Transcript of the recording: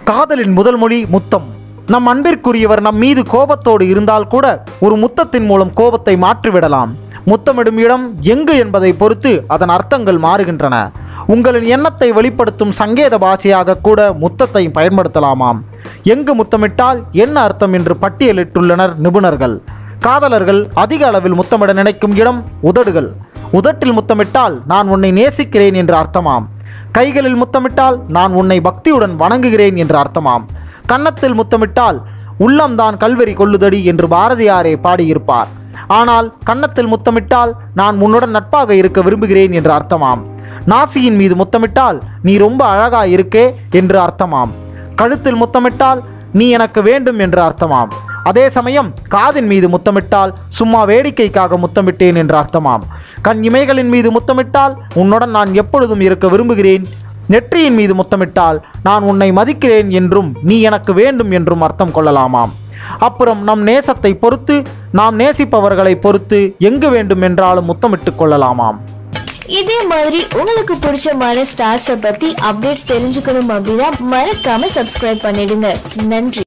காதலின் முதல் மொழி முத்தம் நம் அன்பிற்குரியவர் நம் மீது கோபத்தோடு இருந்தால் கூட ஒரு முத்தத்தின் மூலம் கோபத்தை மாற்றிவிடலாம் முத்தமிடும் இடம் எங்கு என்பதை பொறுத்து அதன் அர்த்தங்கள் மாறுகின்றன உங்களின் எண்ணத்தை வெளிப்படுத்தும் சங்கேத பாஷையாக கூட முத்தத்தை பயன்படுத்தலாமாம் எங்கு முத்தமிட்டால் என்ன அர்த்தம் என்று பட்டியலிட்டுள்ளனர் நிபுணர்கள் காதலர்கள் அதிக அளவில் முத்தமிட நினைக்கும் இடம் உதடுகள் உதட்டில் முத்தமிட்டால் நான் உன்னை நேசிக்கிறேன் என்று அர்த்தமாம் கைகளில் முத்தமிட்டால் நான் உன்னை பக்தியுடன் வணங்குகிறேன் என்று அர்த்தமாம் கன்னத்தில் முத்தமிட்டால் உள்ளம்தான் கல்வெறி கொள்ளுதடி என்று பாரதியாரே பாடியிருப்பார் ஆனால் கன்னத்தில் முத்தமிட்டால் நான் உன்னுடன் நட்பாக இருக்க விரும்புகிறேன் என்று அர்த்தமாம் நாசியின் மீது முத்தமிட்டால் நீ ரொம்ப அழகா இருக்கே என்று அர்த்தமாம் கழுத்தில் முத்தமிட்டால் நீ எனக்கு வேண்டும் என்று அர்த்தமாம் அதே சமயம் காதின் மீது முத்தமிட்டால் சும்மா வேடிக்கைக்காக முத்தமிட்டேன் என்று அர்த்தமாம் கண் இமைகளின் மீது முத்தமிட்டால் உன்னுடன் நான் எப்பொழுதும் இருக்க விரும்புகிறேன் நெற்றியின் மீது முத்தமிட்டால் நான் உன்னை மதிக்கிறேன் என்றும் நீ எனக்கு வேண்டும் என்றும் அர்த்தம் கொள்ளலாமாம் அப்புறம் நம் நேசத்தை பொறுத்து நாம் நேசிப்பவர்களை பொறுத்து எங்கு வேண்டும் என்றாலும் முத்தமிட்டுக் கொள்ளலாமாம் இதே மாதிரி உங்களுக்கு பிடிச்சமான ஸ்டார்ஸை பத்தி அப்டேட்ஸ் தெரிஞ்சுக்கணும் அப்படின்னா மறக்காம சப்ஸ்கிரைப் பண்ணிடுங்க நன்றி